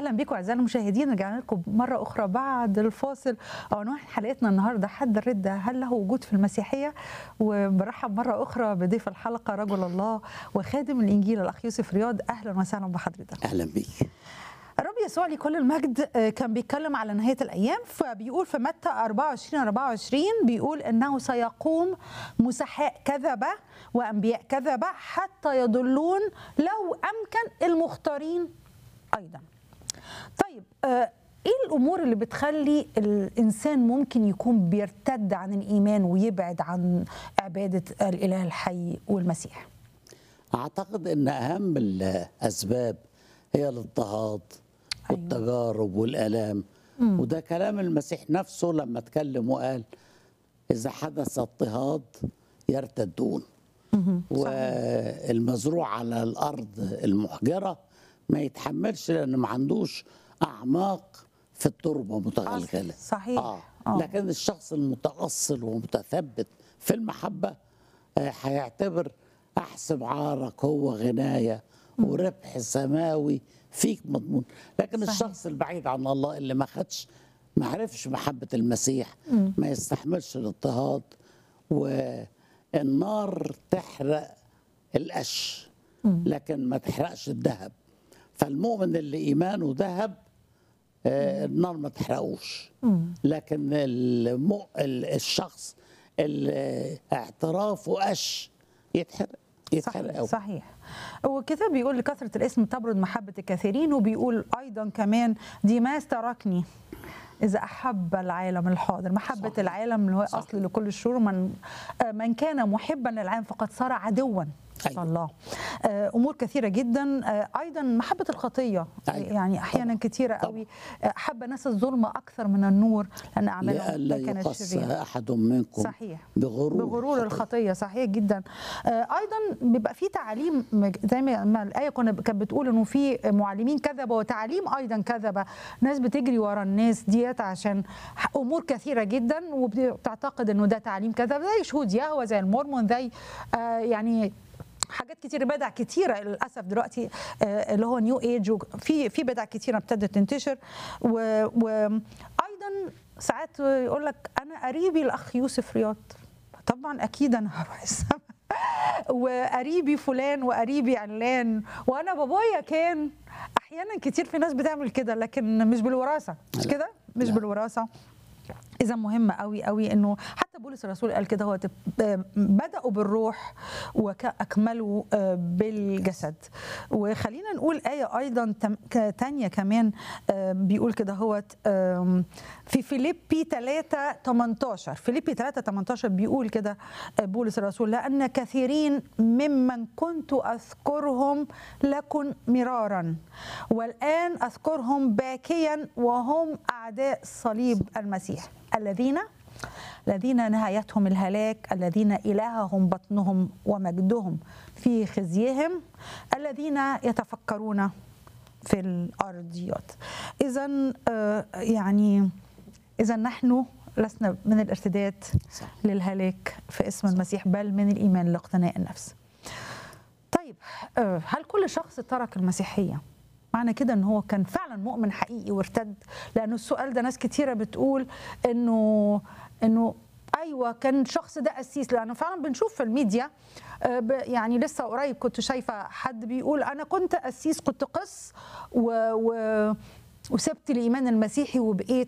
اهلا بكم اعزائي المشاهدين رجعنا لكم مره اخرى بعد الفاصل عنوان حلقتنا النهارده حد الرده هل له وجود في المسيحيه وبرحب مره اخرى بضيف الحلقه رجل الله وخادم الانجيل الاخ يوسف رياض اهلا وسهلا بحضرتك اهلا بيك الرب يسوع لكل المجد كان بيتكلم على نهايه الايام فبيقول في متى 24 24 بيقول انه سيقوم مسحاء كذبه وانبياء كذبه حتى يضلون لو امكن المختارين ايضا. طيب ايه الامور اللي بتخلي الانسان ممكن يكون بيرتد عن الايمان ويبعد عن عباده الاله الحي والمسيح؟ اعتقد ان اهم الاسباب هي الاضطهاد أيوة. والتجارب والالام وده كلام المسيح نفسه لما اتكلم وقال اذا حدث اضطهاد يرتدون والمزروع على الارض المحجره ما يتحملش لان ما عندوش اعماق في التربه متغلغله صحيح آه. آه. لكن الشخص المتاصل ومتثبت في المحبه آه، هيعتبر احسب عارك هو غنايه وربح سماوي فيك مضمون لكن صحيح. الشخص البعيد عن الله اللي ما خدش ما عرفش محبه المسيح ما يستحملش الاضطهاد والنار تحرق القش لكن ما تحرقش الذهب فالمؤمن اللي ايمانه ذهب آه، النار ما تحرقوش لكن المو... ال- الشخص اللي اعترافه قش يتحرق يتحرق صحيح أوي. صحيح والكتاب بيقول لكثرة الاسم تبرد محبة الكثيرين وبيقول أيضا كمان ديماس تركني إذا أحب العالم الحاضر محبة صح. العالم اللي هو صح. أصل لكل الشرور من آه، من كان محبا للعالم فقد صار عدوا أيوة. الله آه، أمور كثيرة جدا آه، أيضا محبة الخطية أيوة. يعني أحيانا طبعا. كثيرة طبعا. قوي آه، حب الناس الظلمة أكثر من النور لأن أعمالهم لئلا كانت يقص شريرة احد منكم صحيح بغرور بغرور الخطيه صحيح جدا آه، ايضا بيبقى في تعاليم مج- زي ما ما الايه كنا كانت بتقول انه في معلمين كذبه وتعاليم ايضا كذبه ناس بتجري ورا الناس ديت عشان ح- امور كثيره جدا وبتعتقد انه ده تعليم كذب زي شهود يهوه زي المورمون زي آه، يعني حاجات كتير بدع كتيرة للأسف دلوقتي آه، اللي هو نيو ايج في في بدع كتيرة ابتدت تنتشر و- وأيضا ساعات يقول لك أنا قريبي الأخ يوسف رياض طبعا أكيد أنا هروح السما وقريبي فلان وقريبي علان وأنا بابايا كان أحيانا كتير في ناس بتعمل كده لكن مش بالوراثة مش لا. كده مش لا. بالوراثة اذا مهم قوي قوي انه حتى بولس الرسول قال كده هو تب- بداوا بالروح واكملوا آه، بالجسد وخلينا نقول ايه ايضا تم- ك- تانية كمان آه، بيقول كده هو في فيليبي 3 18 فيليبي 3 18 بيقول كده آه، بولس الرسول لان كثيرين ممن كنت اذكرهم لكن مرارا والان اذكرهم باكيا وهم اعداء صليب المسيح الذين الذين نهايتهم الهلاك الذين إلههم بطنهم ومجدهم في خزيهم الذين يتفكرون في الأرضيات إذا يعني إذا نحن لسنا من الارتداد صح. للهلاك في اسم المسيح بل من الإيمان لاقتناء النفس طيب آه، هل كل شخص ترك المسيحية معنى كده ان هو كان فعلا مؤمن حقيقي وارتد لانه السؤال ده ناس كتيره بتقول انه انه ايوه كان الشخص ده قسيس لانه فعلا بنشوف في الميديا آه، ب- يعني لسه قريب كنت شايفه حد بيقول انا كنت قسيس كنت قس و, و وسبت الايمان المسيحي وبقيت